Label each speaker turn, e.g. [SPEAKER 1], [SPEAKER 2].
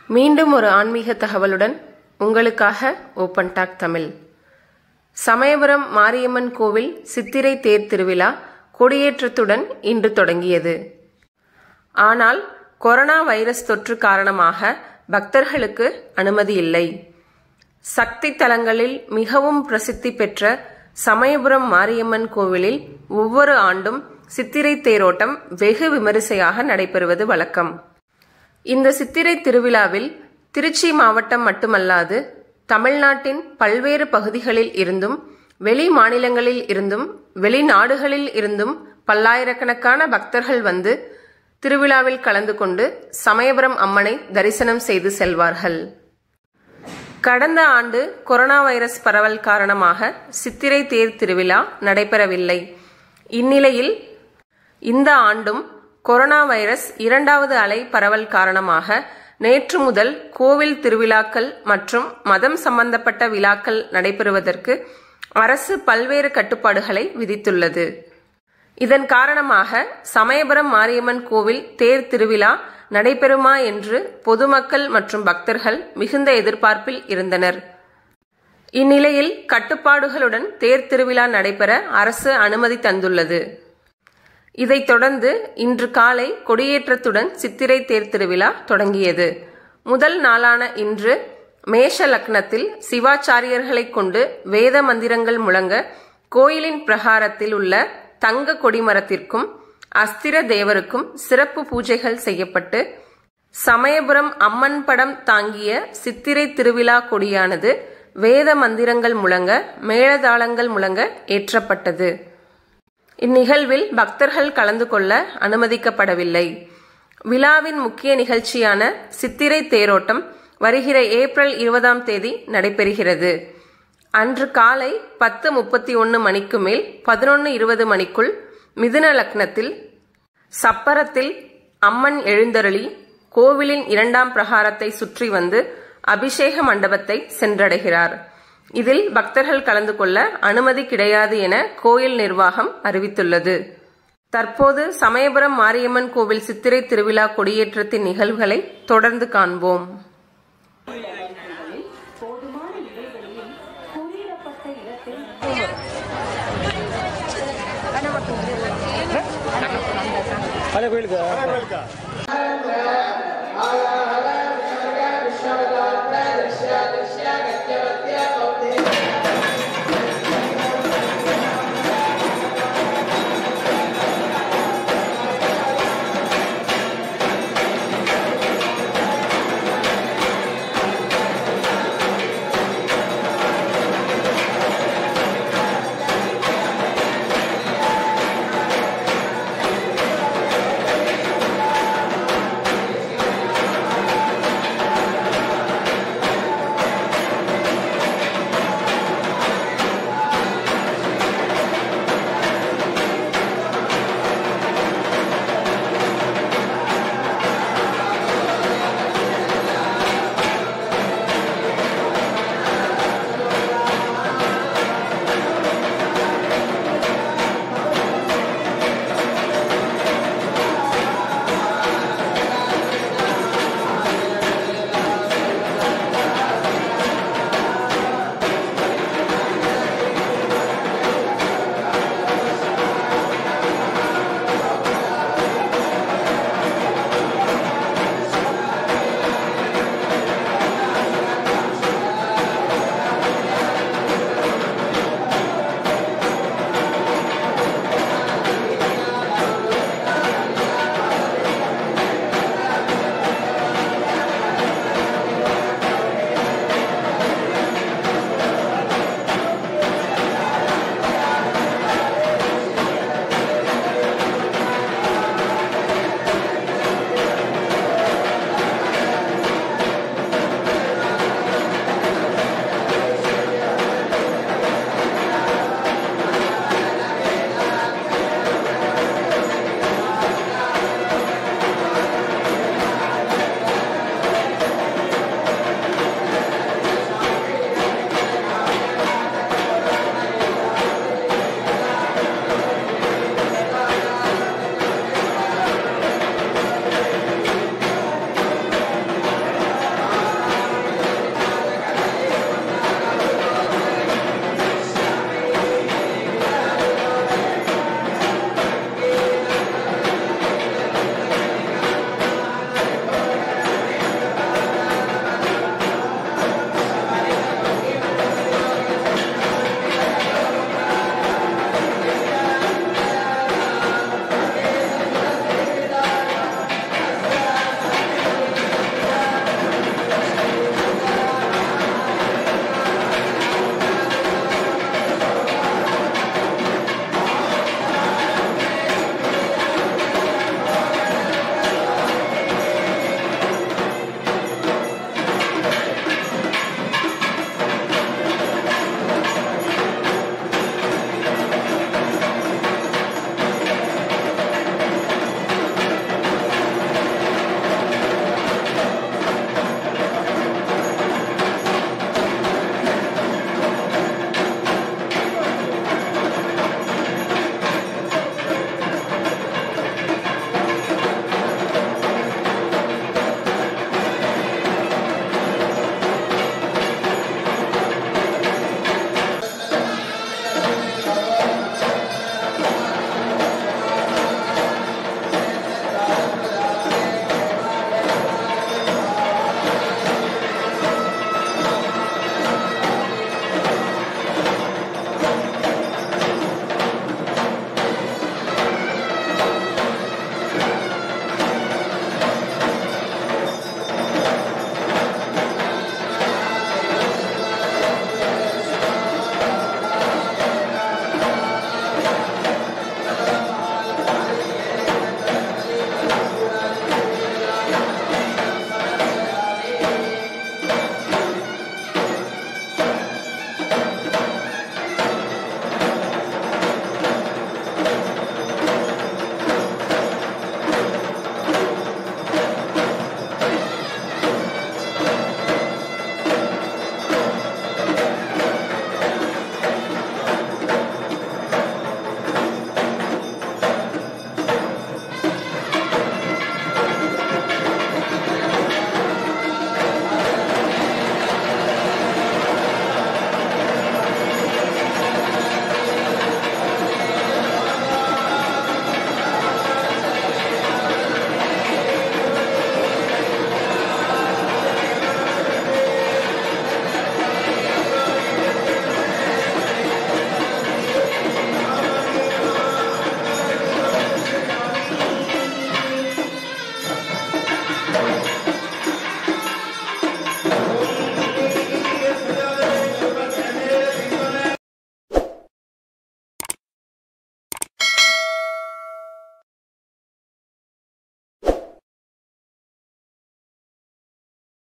[SPEAKER 1] மீண்டும் ஒரு ஆன்மீக தகவலுடன் உங்களுக்காக ஓப்பன் டாக் தமிழ் சமயபுரம் மாரியம்மன் கோவில் சித்திரை தேர் திருவிழா கொடியேற்றத்துடன் இன்று தொடங்கியது ஆனால் கொரோனா வைரஸ் தொற்று காரணமாக பக்தர்களுக்கு அனுமதி இல்லை சக்தி தலங்களில் மிகவும் பிரசித்தி பெற்ற சமயபுரம் மாரியம்மன் கோவிலில் ஒவ்வொரு ஆண்டும் சித்திரை தேரோட்டம் வெகு விமரிசையாக நடைபெறுவது வழக்கம் இந்த சித்திரை திருவிழாவில் திருச்சி மாவட்டம் மட்டுமல்லாது தமிழ்நாட்டின் பல்வேறு பகுதிகளில் இருந்தும் வெளி மாநிலங்களில் இருந்தும் வெளிநாடுகளில் இருந்தும் பல்லாயிரக்கணக்கான பக்தர்கள் வந்து திருவிழாவில் கலந்து கொண்டு சமயபுரம் அம்மனை தரிசனம் செய்து செல்வார்கள் கடந்த ஆண்டு கொரோனா வைரஸ் பரவல் காரணமாக சித்திரை தேர் திருவிழா நடைபெறவில்லை இந்நிலையில் இந்த ஆண்டும் கொரோனா வைரஸ் இரண்டாவது அலை பரவல் காரணமாக நேற்று முதல் கோவில் திருவிழாக்கள் மற்றும் மதம் சம்பந்தப்பட்ட விழாக்கள் நடைபெறுவதற்கு அரசு பல்வேறு கட்டுப்பாடுகளை விதித்துள்ளது இதன் காரணமாக சமயபுரம் மாரியம்மன் கோவில் தேர் திருவிழா நடைபெறுமா என்று பொதுமக்கள் மற்றும் பக்தர்கள் மிகுந்த எதிர்பார்ப்பில் இருந்தனர் இந்நிலையில் கட்டுப்பாடுகளுடன் தேர் திருவிழா நடைபெற அரசு அனுமதி தந்துள்ளது இதைத் தொடர்ந்து இன்று காலை கொடியேற்றத்துடன் சித்திரை தேர் திருவிழா தொடங்கியது முதல் நாளான இன்று மேஷ லக்னத்தில் சிவாச்சாரியர்களை கொண்டு வேத மந்திரங்கள் முழங்க கோயிலின் பிரகாரத்தில் உள்ள தங்க கொடிமரத்திற்கும் அஸ்திர தேவருக்கும் சிறப்பு பூஜைகள் செய்யப்பட்டு சமயபுரம் அம்மன் படம் தாங்கிய சித்திரை திருவிழா கொடியானது வேத மந்திரங்கள் முழங்க மேளதாளங்கள் முழங்க ஏற்றப்பட்டது இந்நிகழ்வில் பக்தர்கள் கலந்து கொள்ள அனுமதிக்கப்படவில்லை விழாவின் முக்கிய நிகழ்ச்சியான சித்திரை தேரோட்டம் வருகிற ஏப்ரல் இருபதாம் தேதி நடைபெறுகிறது அன்று காலை பத்து முப்பத்தி ஒன்று மணிக்கு மேல் பதினொன்று இருபது மணிக்குள் மிதுன லக்னத்தில் சப்பரத்தில் அம்மன் எழுந்தருளி கோவிலின் இரண்டாம் பிரகாரத்தை சுற்றி வந்து அபிஷேக மண்டபத்தை சென்றடைகிறார் இதில் பக்தர்கள் கலந்து கொள்ள அனுமதி கிடையாது என கோயில் நிர்வாகம் அறிவித்துள்ளது தற்போது சமயபுரம் மாரியம்மன் கோவில் சித்திரை திருவிழா கொடியேற்றத்தின் நிகழ்வுகளை தொடர்ந்து காண்போம்
[SPEAKER 2] போதுமான இடைவெளியில் குறியிடப்பட்ட இடத்தில்
[SPEAKER 3] பழைய கோயிலுக்கு